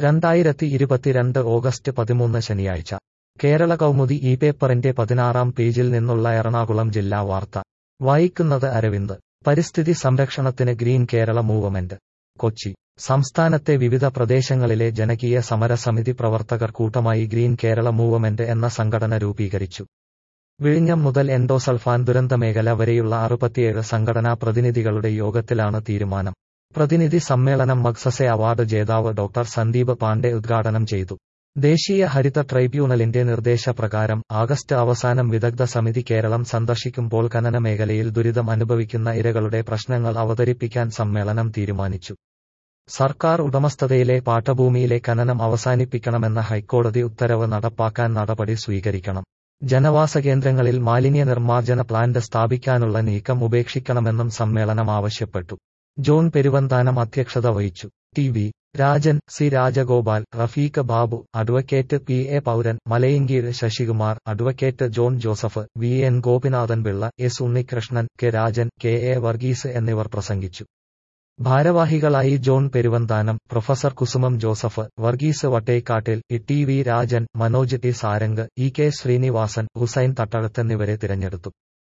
രണ്ടായിരത്തി ഇരുപത്തിരണ്ട് ഓഗസ്റ്റ് പതിമൂന്ന് ശനിയാഴ്ച കേരള കൗമുദി ഈ പേപ്പറിന്റെ പതിനാറാം പേജിൽ നിന്നുള്ള എറണാകുളം ജില്ലാ വാർത്ത വായിക്കുന്നത് അരവിന്ദ് പരിസ്ഥിതി സംരക്ഷണത്തിന് ഗ്രീൻ കേരള മൂവ്മെന്റ് കൊച്ചി സംസ്ഥാനത്തെ വിവിധ പ്രദേശങ്ങളിലെ ജനകീയ സമരസമിതി പ്രവർത്തകർ കൂട്ടമായി ഗ്രീൻ കേരള മൂവ്മെന്റ് എന്ന സംഘടന രൂപീകരിച്ചു വിഴിഞ്ഞം മുതൽ എൻഡോസൾഫാൻ ദുരന്തമേഖല വരെയുള്ള അറുപത്തിയേഴ് സംഘടനാ പ്രതിനിധികളുടെ യോഗത്തിലാണ് തീരുമാനം പ്രതിനിധി സമ്മേളനം മക്സസെ അവാർഡ് ജേതാവ് ഡോക്ടർ സന്ദീപ് പാണ്ഡെ ഉദ്ഘാടനം ചെയ്തു ദേശീയ ഹരിത ട്രൈബ്യൂണലിന്റെ നിർദ്ദേശപ്രകാരം ആഗസ്റ്റ് അവസാനം വിദഗ്ധ സമിതി കേരളം സന്ദർശിക്കുമ്പോൾ ഖനന മേഖലയിൽ ദുരിതം അനുഭവിക്കുന്ന ഇരകളുടെ പ്രശ്നങ്ങൾ അവതരിപ്പിക്കാൻ സമ്മേളനം തീരുമാനിച്ചു സർക്കാർ ഉടമസ്ഥതയിലെ പാട്ടഭൂമിയിലെ ഖനനം അവസാനിപ്പിക്കണമെന്ന ഹൈക്കോടതി ഉത്തരവ് നടപ്പാക്കാൻ നടപടി സ്വീകരിക്കണം ജനവാസ കേന്ദ്രങ്ങളിൽ മാലിന്യ നിർമ്മാർജ്ജന പ്ലാന്റ് സ്ഥാപിക്കാനുള്ള നീക്കം ഉപേക്ഷിക്കണമെന്നും സമ്മേളനം ആവശ്യപ്പെട്ടു ജോൺ പെരുവന്താനം അധ്യക്ഷത വഹിച്ചു T V Rajan C Rajagopal Rafeeq Babu advocate P A Pouran Malayankeezh Sasikumar advocate John Joseph V N Gopinathan Pillai S Unnikrishnan K Rajan K A Varghese എന്നിവർ പ്രസംഗിച്ചു ഭാരവാഹികളായി John Peruvanthanam professor Kusumam Joseph Varghese Vattekattil T V Rajan Manoj T Sarang E K Srinivasan Hussain Thattazhath എന്നിവരെ തിരഞ്ഞെടുത്തു